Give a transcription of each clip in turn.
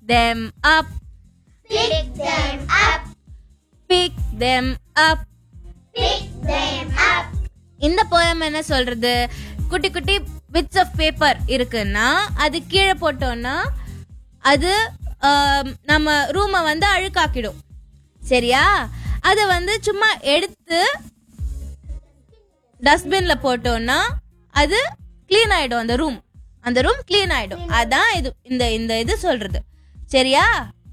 them up Pick them up. pick them up Pick them up. இந்த poem என்ன சொல்றது குட்டி குட்டி பிட்ஸ் ஆஃப் பேப்பர் இருக்குன்னா அது கீழே போட்டோம்னா அது ஆம், நம்ம ரூமை வந்து அழுக்காக்கிடும் சரியா அதை வந்து சும்மா எடுத்து டஸ்ட்பின்ல போட்டோம்னா அது க்ளீன் ஆயிடும் அந்த ரூம் அந்த ரூம் க்ளீன் ஆயிடும் அதான் இது இந்த இந்த இது சொல்றது சரியா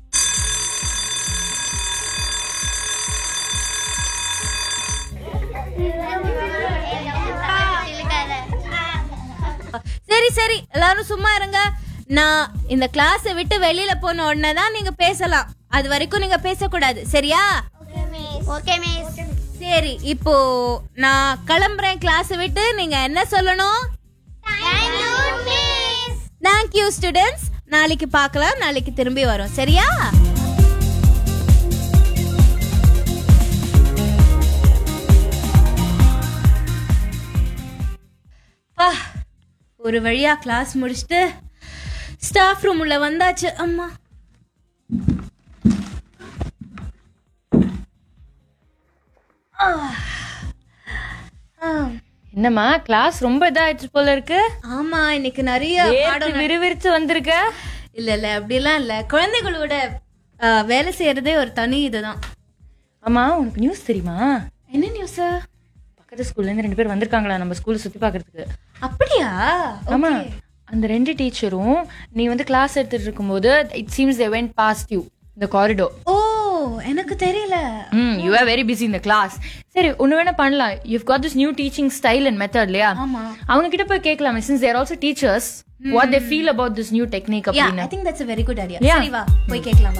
சரி சரி எல்லாரும் சும்மா இருங்க நான் இந்த கிளாஸை விட்டு வெளியில போன உடனே தான் நீங்க பேசலாம் அது வரைக்கும் நீங்க பேசக்கூடாது சரியா Okay, miss. சரி இப்போ நான் கிளம்புறேன் கிளாஸை விட்டு நீங்க என்ன சொல்லணும் Thank you, miss. Thank you students நாளைக்கு பார்க்கலாம் நாளைக்கு திரும்பி வரோம் சரியா பா, ஒரு வழியா கிளாஸ் முடிச்சுட்டு ஸ்டாஃப் ரூம் உள்ள வந்தாச்சு அம்மா ஆ. ஆ. என்னம்மா கிளாஸ் ரொம்ப இதாயிடுச்சு போல இருக்கு ஆமா இன்னைக்கு நிறைய வேர்த்து பாடம் விறுவிறுத்து வந்திருக்க இல்ல இல்ல அப்படிலாம் இல்ல குழந்தைகளோட ஆ, வேலை செய்யறதே ஒரு தனி இதுதான் ஆமா உனக்கு நியூஸ் தெரியுமா என்ன நியூஸ் பக்கத்து ஸ்கூல்ல இருந்து ரெண்டு பேர் வந்திருக்காங்களா நம்ம ஸ்கூல்ல சுத்தி பாக்குறதுக்கு அப்படியா ஆமா அந்த ரெண்டு டீச்சரும் நீ வந்து கிளாஸ் எடுத்துட்டு இருக்கும்போது it seems they went past you இந்த காரிடோர் ஓ எனக்கு தெரியல ம் யூ ஆர் வெரி பிஸி இந்த கிளாஸ் சரி ஒன்று வேணா பண்ணலாம் you got this new teaching style and method இல்லையா ஆமா. அவங்க கிட்ட போய் கேட்கலாம் since there also teachers what they feel about this new technique yeah அப்படின்னு I think that's a very good idea Yeah. சரி வா போய் கேட்கலாம் வா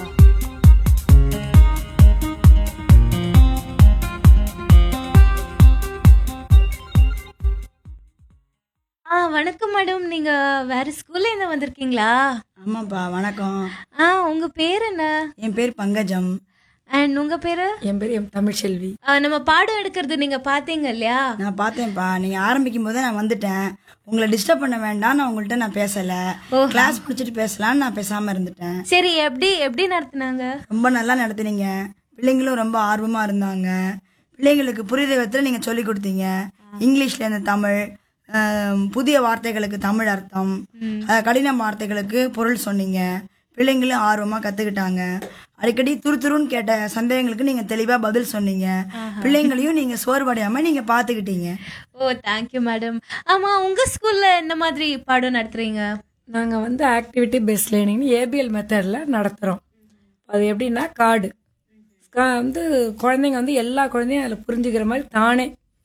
ஆ வணக்கம் மேடம் நீங்க வேற ஸ்கூல்ல இருந்து வந்திருக்கீங்களா ஆமாப்பா வணக்கம் ஆ உங்க பேர் என்ன என் பேர் பங்கஜம் அண்ட் உங்க பேரு என் பேர் எம் தமிழ்செல்வி ஆ, நம்ம பாடம் எடுக்கிறது நீங்க பாத்தீங்க இல்லையா நான் பார்த்தேன்ப்பா நீங்க ஆரம்பிக்கும் போதே நான் வந்துட்டேன் உங்களை டிஸ்டர்ப் பண்ண வேண்டாம் நான் உங்கள்கிட்ட நான் பேசல கிளாஸ் முடிச்சிட்டு பேசலாம்னு நான் பேசாம இருந்துட்டேன் சரி எப்படி எப்படி நடத்துனாங்க ரொம்ப நல்லா நடத்துனீங்க பிள்ளைங்களும் ரொம்ப ஆர்வமா இருந்தாங்க பிள்ளைங்களுக்கு புரியுத விதத்தில் நீங்க சொல்லி கொடுத்தீங்க இங்கிலீஷ்ல இருந்து தமிழ் ஆம், புதிய வார்த்தைகளுக்கு தமிழ் அர்த்தம் அஹ், கடின வார்த்தைகளுக்கு பொருள் சொன்னீங்க பிள்ளைங்களும் ஆர்வமா கத்துக்கிட்டாங்க அடிக்கடி துரு துருன்னு கேட்ட சந்தேகங்களுக்கு நீங்க தெளிவா பதில் சொன்னீங்க பிள்ளைங்களையும் நீங்க சோர்வடையாம நீங்க பாத்துக்கிட்டீங்க ஓ தேங்க்யூ மேடம் ஆமா உங்க ஸ்கூல்ல என்ன மாதிரி பாடம் நடத்துறீங்க நாங்கள் வந்து ஆக்டிவிட்டி பெஸ்ட் லேர்னிங் ஏபிஎல் மெத்தடில் நடத்துகிறோம் அது எப்படின்னா கார்டு வந்து குழந்தைங்க வந்து எல்லா குழந்தையும் அதில் புரிஞ்சுக்கிற மாதிரி தானே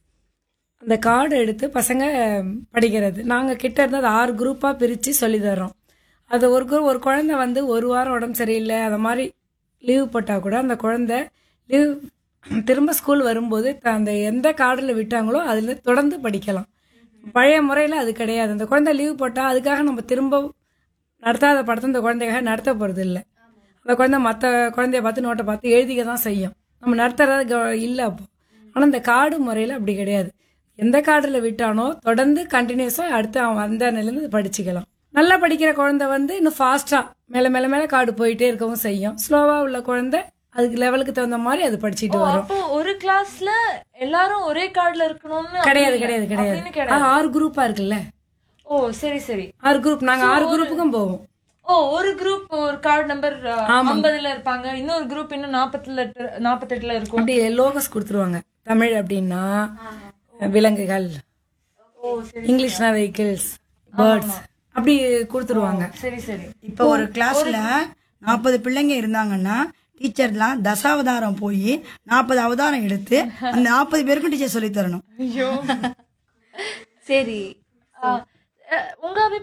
அந்த கார்டு எடுத்து பசங்க படிக்கிறது நாங்கள் கிட்ட இருந்து அதை ஆறு குரூப்பாக பிரித்து சொல்லி தர்றோம் அது ஒரு குரூப் ஒரு குழந்தை வந்து ஒரு வாரம் உடம்பு சரியில்லை அந்த மாதிரி லீவ் போட்டால் கூட அந்த குழந்தை லீவ் திரும்ப ஸ்கூல் வரும்போது த- அந்த எந்த கார்டில் விட்டாங்களோ அதில் தொடர்ந்து படிக்கலாம் பழைய முறையில் அது கிடையாது அந்த குழந்தை லீவ் போட்டால் அதுக்காக நம்ம திரும்ப நடத்தாத படத்தை இந்த குழந்தைக்காக நடத்த போகிறது இல்லை அந்த குழந்தை மற்ற குழந்தைய பார்த்து நோட்டை பார்த்து எழுதிக்க தான் செய்யும் நம்ம நடத்துறது க- இல்லை அப்போ ஆனால் இந்த கார்டு முறையில் அப்படி கிடையாது எந்த கார்டில் விட்டானோ தொடர்ந்து கண்டினியூஸாக அடுத்து அவன் வந்த நிலையிலேருந்து படிச்சுக்கலாம் நல்லா படிக்கிற குழந்தை வந்து இன்னும் ஃபாஸ்ட்டாக மேலே மேலே மேலே கார்டு போயிட்டே இருக்கவும் செய்யும் ஸ்லோவாக உள்ள குழந்தை அதுக்கு லெவலுக்கு தகுந்த மாதிரி அது படிச்சுட்டு வரும் அப்போ ஒரு கிளாஸ்ல எல்லாரும் ஒரே கார்டுல இருக்கணும்னு கிடையாது அப்படி கிடையாது இல்ல. கிடையாது அப்படின்னு கிடையாது ஆ, ஆறு குரூப்பா இருக்குல்ல ஓ சரி சரி ஆறு குரூப் நாங்க ஆறு குரூப்புக்கும் போவோம் ஓ ஒரு குரூப் ஒரு கார்டு நம்பர் ஐம்பதுல இருப்பாங்க இன்னொரு குரூப் இன்னும் நாற்பத்துல நாற்பத்தெட்டுல இருக்கும் அப்படி லோகஸ் கொடுத்துருவாங்க தமிழ் அப்படின்னா விலங்குகள் இங்கிலீஷ்னா வெஹிக்கிள்ஸ் பேர்ட்ஸ் அப்படி கொடுத்துருவாங்க சரி சரி இப்போ ஒரு கிளாஸ்ல நாற்பது பிள்ளைங்க இருந்தாங்கன்னா டீச்சர்லாம் தசாவதாரம் போய் நாற்பது அவதாரம் எடுத்து அந்த நாற்பது பேருக்கும் டீச்சர் சொல்லி தரணும் சரி ஆ, அஹ், உங்க